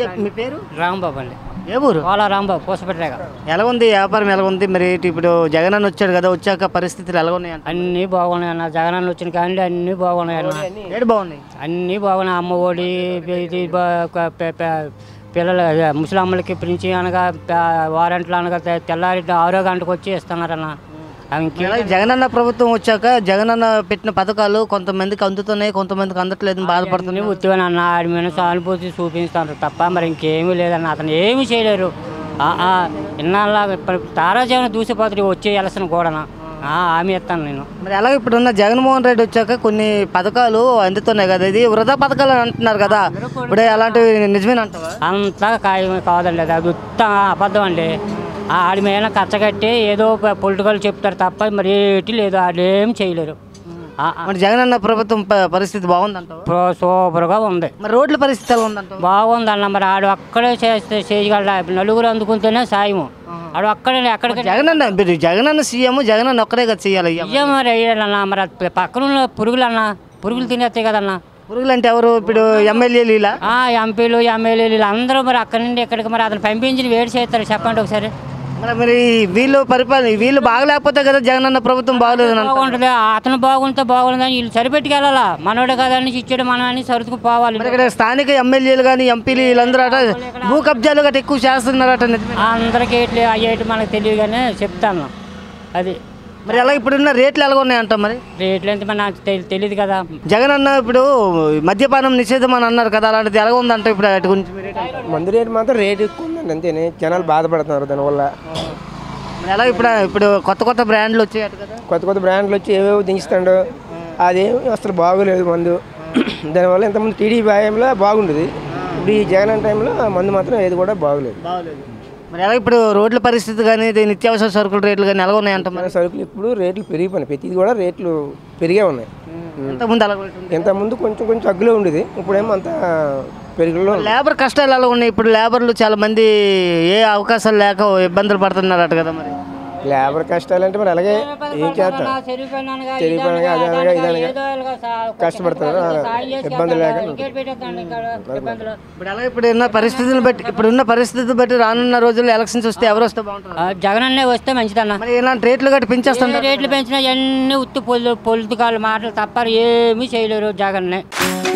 మీ పేరు రాంబాబు అండి ఏ ఊరు కోలా రాంబాబు పూసపెట్టలేక ఎలా ఉంది వ్యాపారం ఎలా ఉంది మరి ఇటు ఇప్పుడు జగన్ అన్న వచ్చాడు కదా వచ్చాక పరిస్థితులు ఎలా ఉన్నాయి అంట అన్నీ బాగున్నాయి అన్న జగనన్న వచ్చిన కానీ అన్నీ బాగున్నాయి అన్న ఏడు బాగున్నాయి అన్నీ బాగున్నాయి అమ్మ ఒడి ఇది బా- క- పె- పె- పిల్లలు అదే ముసలమ్మలకి ప్రించి అనగా ప- వారంట్లు అనగా తె- తెల్లారి ఆరో గంటకు వచ్చి ఇస్తున్నారన్న అవి ఇంకే అలాగే జగన్ అన్న ప్రభుత్వం వచ్చాక జగన్ అన్న పెట్టిన పథకాలు కొంతమందికి అందుతున్నాయి కొంతమందికి అందట్లేదు బాధపడుతున్నాయి అన్నీ ఉత్తివని అన్న ఆడి మీద సానుభూతి చూపిస్తాను తప్ప మరి ఇంకేమీ లేదన్న అతను ఏమీ చేయలేరు ఆ, ఆ, ఇన్నాళ్ళ ఇప్పుడు తారాజీవన దూసిపోతుంది వచ్చే ఎలసిన కూడా హామీ ఇస్తాను నేను మరి అలాగే ఇప్పుడున్న జగన్మోహన్ రెడ్డి వచ్చాక కొన్ని పథకాలు అందుతున్నాయి కదా ఇది వృధా పథకాలు అని అంటున్నారు కదా ఇప్పుడు అలాంటివి నిజమేనంటావా అంతా ఖాయం కాదండి అది అది ఉత్త అబద్ధం అండి ఆ ఆడి మీద కచ్చగట్టి ఏదో పొలిటికల్ చెప్తారు తప్ప మరి ఏటి లేదు ఆడేం చేయలేరు ఆ, ఆ, మరి జగన్ అన్న ప్రభుత్వం ప- పరిస్థితి బాగుందంటావా ప్రో- సూపర్గా ఉంది మరి రోడ్ల పరిస్థితి ఎలా ఉందంటావా బాగుంది అన్న మరి ఆడు అక్కడే చేస్తే చేయగలడు నలుగురు అందుకుంటేనే సాయము ఆడు అక్కడే ఎక్కడికి జగన్ అన్న మీరు జగన్ అన్న సీఎం జగన్ అన్న ఒక్కడే కదా చెయ్యాలి అయ్యా అయ్యా మరి అయ్యాలన్న మరి అది పక్కన ఉన్న పురుగులు అన్న పురుగులు తినేస్తాయి కదన్న పురుగులు అంటే ఎవరు ఇప్పుడు ఎమ్మెల్యేలు ఇలా ఆ ఎంపీలు ఎమ్మెల్యేలు వీళ్ళందరూ మరి అక్కడి నుండి ఇక్కడికి మరి అతను పంపించి వేడి చేస్తారు చెప్పండి ఒకసారి మరి మరి వీళ్ళు పరిపాలన వీళ్ళు బాగలేకపోతే కదా జగన్ అన్న ప్రభుత్వం బాగలేదు అని అంటారు. బాగుంటుంది అతను బాగుంటే బాగుంటుందని వీళ్ళు సరిపెట్టుకెళ్ళాలా మనోడే కదని ఇచ్చాడు మనం అని సరుకు పోవాలి మరి ఇక్కడ స్థానిక ఎమ్మెల్యేలు కానీ ఎంపీలు వీళ్ళందరూ అట భూ కబ్జాలు గట్రా ఎక్కువ చేస్తున్నారట నిజమే. అందరికీ ఇట్లా అయ్యేటి మనకు తెలియదు కానీ చెప్తాను అది మరి అలా ఇప్పుడున్న రేట్లు ఎలా ఉన్నాయంట మరి రేట్లు ఎంత మరి నాకు తెలి- తెలియదు కదా జగన్ అన్న ఇప్పుడు మద్యపానం నిషేధం అని అన్నారు కదా అలాంటిది ఎలా ఉందంట ఇప్పుడు వాటి గురించి మీరు ఏంటి? మందు రేటు మాత్రం రేటు ఎక్కువ ఉందండి అంతేనే జనాలు బాధపడుతున్నారు దానివల్ల మరి ఎలా ఇప్పుడు ఇప్పుడు కొత్త కొత్త బ్రాండ్లు వచ్చాయట కదా కొత్త కొత్త బ్రాండ్లు వచ్చి ఏవేవో దించుతాడు అదేం అసలు బాగోలేదు మందు దానివల్ల ఇంతకుముందు టీడీపీ హయాంలో బాగుండేది ఇప్పుడు ఈ జగన్ అన్న టైంలో మందు మాత్రం ఏది కూడా బాగోలేదు బాగలేదు మరి ఎలా ఇప్పుడు రోడ్ల పరిస్థితి కానీ ఇది నిత్యావసర సరుకుల రేట్లు కానీ ఎలా ఉన్నాయంట మరి మన సరుకులు ఇప్పుడు రేట్లు పెరిగిపోయినాయి ప్రతిది కూడా రేట్లు పెరిగే ఉన్నాయి ఇంతకుముందు అలా ఉంటుంది ఇంతకుముందు కొంచెం కొంచెం తగ్గులో ఉండేది ఇప్పుడేమో అంత పెరుగులో ఉంది. లేబర్ కష్టాలు ఎలా ఉన్నాయి ఇప్పుడు లేబర్లు చాలా మంది ఏ అవకాశాలు లేక ఇబ్బందులు పడుతున్నారట కదా మరి లేబర్ కష్టాలు అంటే మరి అలాగే ఏం చేస్తాం చెరిగిపోయినగా అదే అనగా ఇది అనగా కష్టపడుతున్నారు ఇబ్బంది లేక ఇబ్బందులు ఇప్పుడు ఎలా ఇప్పుడు ఉన్న పరిస్థితులను బట్టి ఇప్పుడు ఉన్న పరిస్థితులు బట్టి రానున్న రోజుల్లో ఎలక్షన్స్ వస్తే ఎవరు వస్తే బాగుంటుంది జగన్ అన్నే వస్తే మంచిదన్న మరి ఇలాంటి రేట్లు గట్టి పెంచేస్తుంటారు రేట్లు పెంచినా ఎన్ని ఉత్తి పొలి పొలిటికల్ మాటలు తప్ప ఏమీ చేయలేరు జగన్నే